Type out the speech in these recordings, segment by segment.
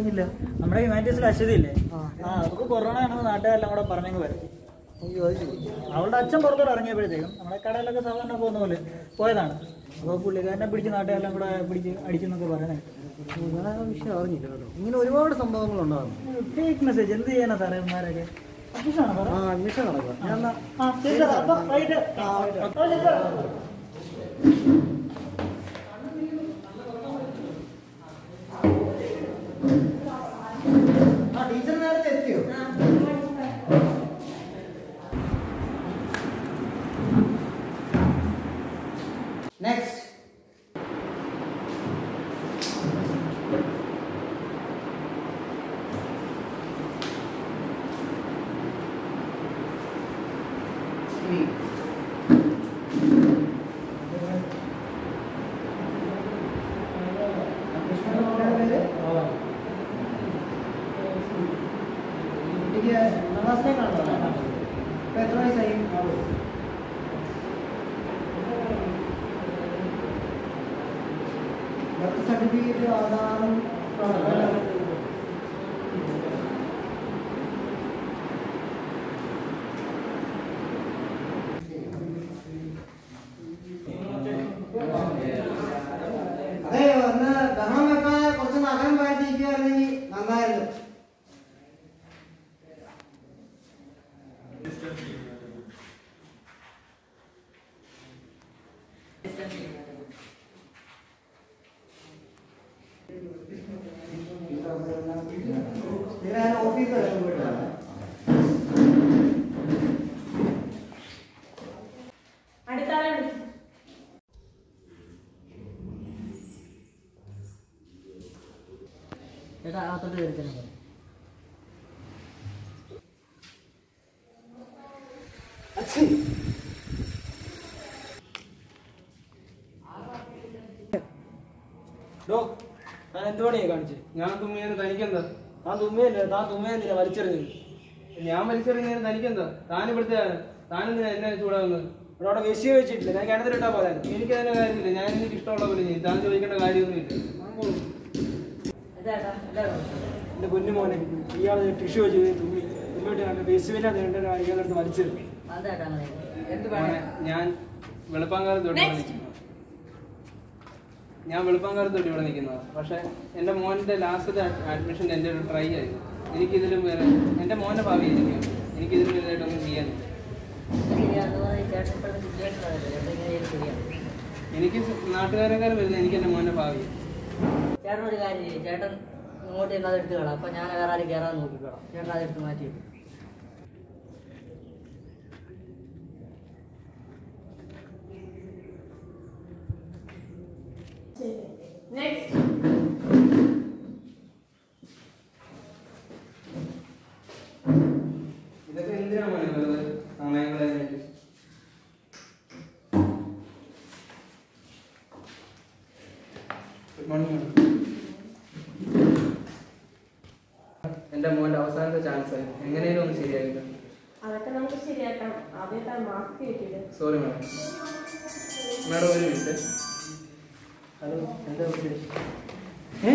അറിഞ്ഞില്ല നമ്മുടെ ഹ്യൂമാനിറ്റീസിൽ അശ്വതി ഇല്ലേ ആ അവർക്ക് കൊറോണ ആണെന്ന് നാട്ടുകാരെല്ലാം കൂടെ പറഞ്ഞെങ്കിൽ വരും അയ്യോ അത് ശരി അവളുടെ അച്ഛൻ പുറത്തോട്ട് ഇറങ്ങിയപ്പോഴത്തേക്കും നമ്മുടെ കടയിലൊക്കെ സാധാരണ പോകുന്ന പോലെ പോയതാണ് അപ്പോൾ പുള്ളിക്കാരനെ പിടിച്ച് നാട്ടുകാരെല്ലാം കൂടെ പിടിച്ച് അടിച്ചെന്നൊക്കെ പറയണേ ഓ, ഞാൻ ആ വിഷയം അറിഞ്ഞില്ല കേട്ടോ ഇങ്ങനെ ഒരുപാട് സംഭവങ്ങൾ ഉണ്ടാകുന്നു ഫേക്ക് മെസ്സേജ് എന്ത് ചെയ്യാനാ സാറേ ഇവന്മാരൊക്കെ അഡ്മിഷനാണോ സാറേ ആ അഡ്മിഷൻ നടക്കുക ഞാൻ എന്നാ ആ ശരി സാർ അപ്പോൾ വൈകിട്ട് ആ ഓ, ശരി സാർ ആ ടീച്ചർ നേരത്തെ എത്തിയോ നെക്സ്റ്റ് കുട്ടിക്ക് ഒന്നാം ക്ലാസ്സിലേക്കാണോ ഇപ്പൊ എത്ര വയസ്സായി ബർത്ത് സർട്ടിഫിക്കറ്റ് ആധാറും അതെ ഒന്ന് ബഹളം വെക്കാതെ കുറച്ച് നഗരം പാറ്റിരിക്കുകയായിരുന്നെങ്കിൽ നന്നായിരുന്നു ഞാൻ ഓഫീസിൽ പോയിട്ടാണ് അടുത്താളെ ചേട്ടാ അകത്തോട്ട് കയറി തന്നെ പറ. ഡോ താൻ എന്ത് പണിയാ കാണിച്ചത് ഞാൻ തുമ്മിയത് തനിക്കെന്താ താൻ തുമ്മയല്ലേ താൻ തുമ്മയെന്തിനാ വലിച്ചെറിഞ്ഞത് ഞാൻ വലിച്ചെറിഞ്ഞത് തനിക്കെന്താ താൻ ഇവിടുത്തെ താനെന്തിനാ എന്നെ ചൂടാകുന്നത് ഇവിടെ അവിടെ വെശി വെച്ചിട്ടില്ല ഞാൻ കിണറ്റിലിട്ടാ പോരായിരുന്നു എനിക്ക് അതിന്റെ കാര്യമില്ല ഞാൻ എനിക്ക് ഇഷ്ടമുള്ള പോലെ ചെയ്യും താൻ ചോദിക്കേണ്ട കാര്യമൊന്നുമില്ല എൻ്റെ കുഞ്ഞു മോനെ ഇയാൾ ടിഷ്യൂ വെച്ച് തുമ്മി തുമ്മിട്ട് കണ്ട് ബേസുവിനെ നീണ്ട അരികളെടുത്ത് വലിച്ചെറിഞ്ഞു മോനെ, ഞാൻ വെളുപ്പാങ്കാലത്ത് തൊട്ട് ഇവിടെ നിൽക്കുന്നു ഞാൻ വെളുപ്പാങ്കാലത്ത് തൊട്ട് ഇവിടെ നിൽക്കുന്നത് പക്ഷെ എൻ്റെ മോൻ്റെ ലാസ്റ്റത്തെ അഡ്മിഷൻ എൻ്റെ ഒരു ട്രൈ ആയിരുന്നു എനിക്കിതിലും വേറെ എൻ്റെ മോൻ്റെ ഭാവി എനിക്ക് എനിക്കിതിലും വലുതായിട്ടൊന്നും ചെയ്യാനില്ല എനിക്ക് നാട്ടുകാരെക്കാരും വരുന്നത് എനിക്ക് എൻ്റെ മോൻ്റെ ഭാവി ചേട്ടൻ ഒരു കാര്യം ചെയ്യും ചേട്ടൻ ഇങ്ങോട്ട് ചെന്ന് അതെടുത്ത് കളാം അപ്പൊ ഞാൻ വേറെ ആരും കയറാൻ നോക്കിക്കോളാം ചേട്ടൻ അതെടുത്ത് മാറ്റിയിട്ട് നെക്സ്റ്റ് ഇതൊക്കെ എന്തിനാ മോനെ വെറുതെ സമയം കളയാനായിട്ട് ഗുഡ് മോർണിംഗ് എൻ്റെ മോൻ്റെ അവസാനത്തെ ചാൻസ് എങ്ങനെയും ഒന്ന് ശരിയാക്കില്ല അതൊക്കെ നമുക്ക് ശരിയാക്കാം ആദ്യത്തെ മാസ്ക് കിട്ടിയത് സോറി മാഡം മാഡം ഒരു മിനിറ്റ് ഹലോ എന്താ ഉദ്ദേശം ഏ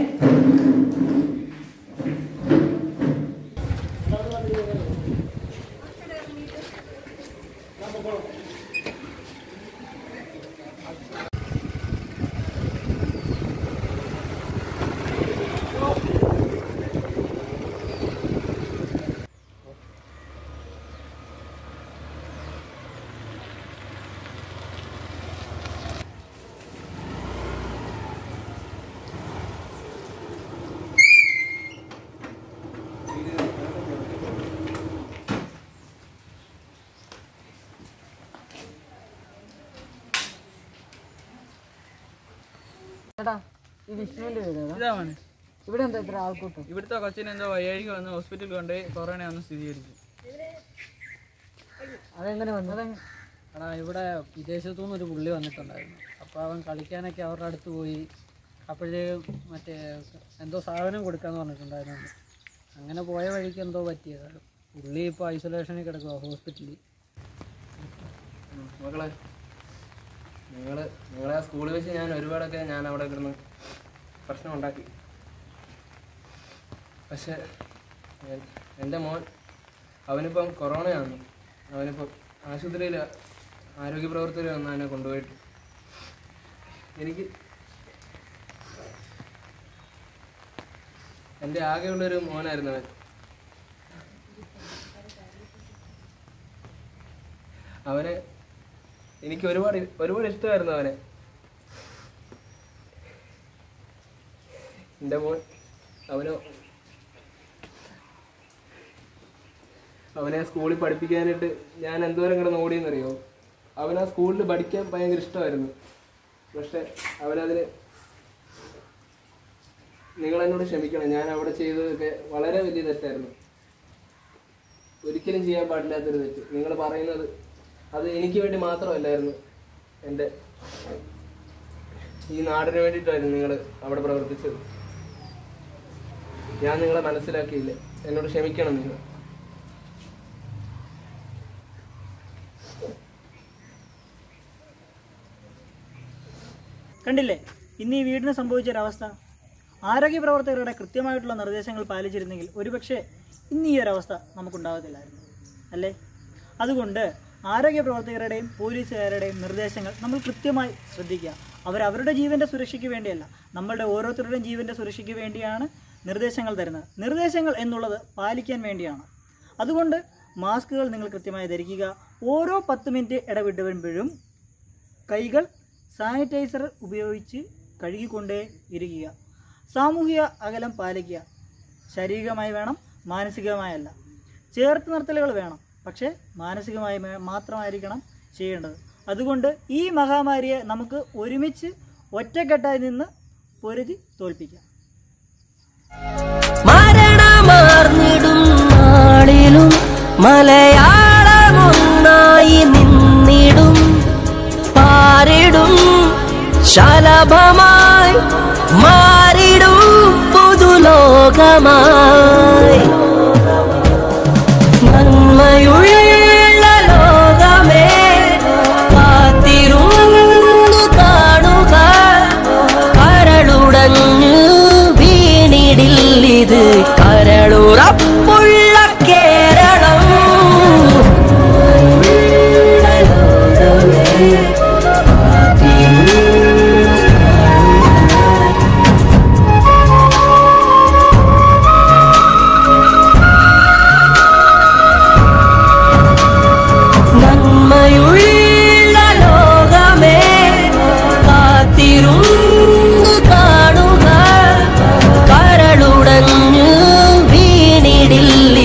ചേട്ടാ ഈ വിഷ്ണുവിന്റെ വീട് ഏതാ? ഇതാ മോനെ ഇവിടെ എന്താ ഇത്ര ആൾക്കൂട്ടം ഇവിടുത്തെ കൊച്ചിന് എന്തോ വയ്യാഴിക വന്ന് ഹോസ്പിറ്റലിൽ കൊണ്ടുപോയി കൊറോണ വന്ന് സ്ഥിരീകരിച്ചു അതെങ്ങനെ വന്നു എടാ ഇവിടെ വിദേശത്തു നിന്ന് ഒരു പുള്ളി വന്നിട്ടുണ്ടായിരുന്നു അപ്പോൾ അവൻ കളിക്കാനൊക്കെ അവരുടെ അടുത്ത് പോയി അപ്പോഴേക്കും മറ്റേ എന്തോ സാധനം കൊടുക്കാന്ന് പറഞ്ഞിട്ടുണ്ടായിരുന്നു അങ്ങനെ പോയ വഴിക്ക് എന്തോ പറ്റിയത് പുള്ളി ഇപ്പോൾ ഐസൊലേഷനിൽ കിടക്കുക ഹോസ്പിറ്റലിൽ മക്കളെ നിങ്ങൾ നിങ്ങളെ ആ സ്കൂളിൽ വെച്ച് ഞാൻ ഒരുപാടൊക്കെ ഞാൻ അവിടെ കിടന്ന് പ്രശ്നം ഉണ്ടാക്കി പക്ഷെ എ- എൻ്റെ മോൻ അവനിപ്പം കൊറോണയാണ് അവനിപ്പം ആശുപത്രിയിൽ ആരോഗ്യ പ്രവർത്തകർ വന്ന് അവനെ കൊണ്ടുപോയിട്ട് എനിക്ക് എൻ്റെ ആകെയുള്ളൊരു മോനായിരുന്നു അവൻ അവനെ എനിക്ക് ഒരുപാട് ഒരുപാട് ഇഷ്ടമായിരുന്നു അവനെ എൻ്റെ മോൻ അവന് അവനെ സ്കൂളിൽ പഠിപ്പിക്കാനായിട്ട് ഞാൻ എന്തോരം കിടന്ന് ഓടിയെന്നറിയോ അവൻ ആ സ്കൂളിൽ പഠിക്കാൻ ഭയങ്കര ഇഷ്ടമായിരുന്നു പക്ഷെ അവനതിന് നിങ്ങൾ എന്നോട് ക്ഷമിക്കണം ഞാൻ അവിടെ ചെയ്തതൊക്കെ വളരെ വലിയ തെറ്റായിരുന്നു ഒരിക്കലും ചെയ്യാൻ പാടില്ലാത്തൊരു തെറ്റ് നിങ്ങൾ പറയുന്നത് അത് എനിക്ക് വേണ്ടി മാത്രമല്ലായിരുന്നു എൻ്റെ ഈ നാടിന് വേണ്ടിയിട്ടായിരുന്നു നിങ്ങൾ അവിടെ പ്രവർത്തിച്ചത് ഞാൻ നിങ്ങളെ മനസ്സിലാക്കിയില്ല എന്നോട് ക്ഷമിക്കണം നിങ്ങൾ കണ്ടില്ലേ ഇന്ന് ഈ വീടിന് സംഭവിച്ചൊരവസ്ഥ ആരോഗ്യ പ്രവർത്തകരുടെ കൃത്യമായിട്ടുള്ള നിർദ്ദേശങ്ങൾ പാലിച്ചിരുന്നെങ്കിൽ ഒരുപക്ഷെ ഇന്ന് ഈ ഒരവസ്ഥ നമുക്കുണ്ടാകത്തില്ലായിരുന്നു അല്ലേ അതുകൊണ്ട് ആരോഗ്യ പ്രവർത്തകരുടെയും പോലീസുകാരുടെയും നിർദ്ദേശങ്ങൾ നമ്മൾ കൃത്യമായി ശ്രദ്ധിക്കുക അവരവരുടെ ജീവൻ്റെ സുരക്ഷയ്ക്ക് വേണ്ടിയല്ല നമ്മളുടെ ഓരോരുത്തരുടെയും ജീവൻ്റെ സുരക്ഷയ്ക്ക് വേണ്ടിയാണ് നിർദ്ദേശങ്ങൾ തരുന്നത് നിർദ്ദേശങ്ങൾ എന്നുള്ളത് പാലിക്കാൻ വേണ്ടിയാണ് അതുകൊണ്ട് മാസ്കുകൾ നിങ്ങൾ കൃത്യമായി ധരിക്കുക ഓരോ പത്ത് മിനിറ്റ് ഇടവിട്ട് വരുമ്പോഴും കൈകൾ സാനിറ്റൈസർ ഉപയോഗിച്ച് കഴുകിക്കൊണ്ടേ ഇരിക്കുക സാമൂഹിക അകലം പാലിക്കുക ശാരീരികമായി വേണം മാനസികമായല്ല ചേർത്ത് നിർത്തലുകൾ വേണം പക്ഷേ മാനസികമായി മേ- മാത്രമായിരിക്കണം ചെയ്യേണ്ടത് അതുകൊണ്ട് ഈ മഹാമാരിയെ നമുക്ക് ഒരുമിച്ച് ഒറ്റക്കെട്ടായി നിന്ന് പൊരുതി തോൽപ്പിക്കാം മരണമാർന്നിടും നാളിലും മലയാളമൊന്നായി നിന്നിടും പാരിടും ശലഭമായി മാറിടും പുതുലോകമായി നന്മയുള്ള ലോകമേ കാത്തിരുന്നു കാണുക കരളുടഞ്ഞു വീണിടില്ലിത് കരളുറപ്പ്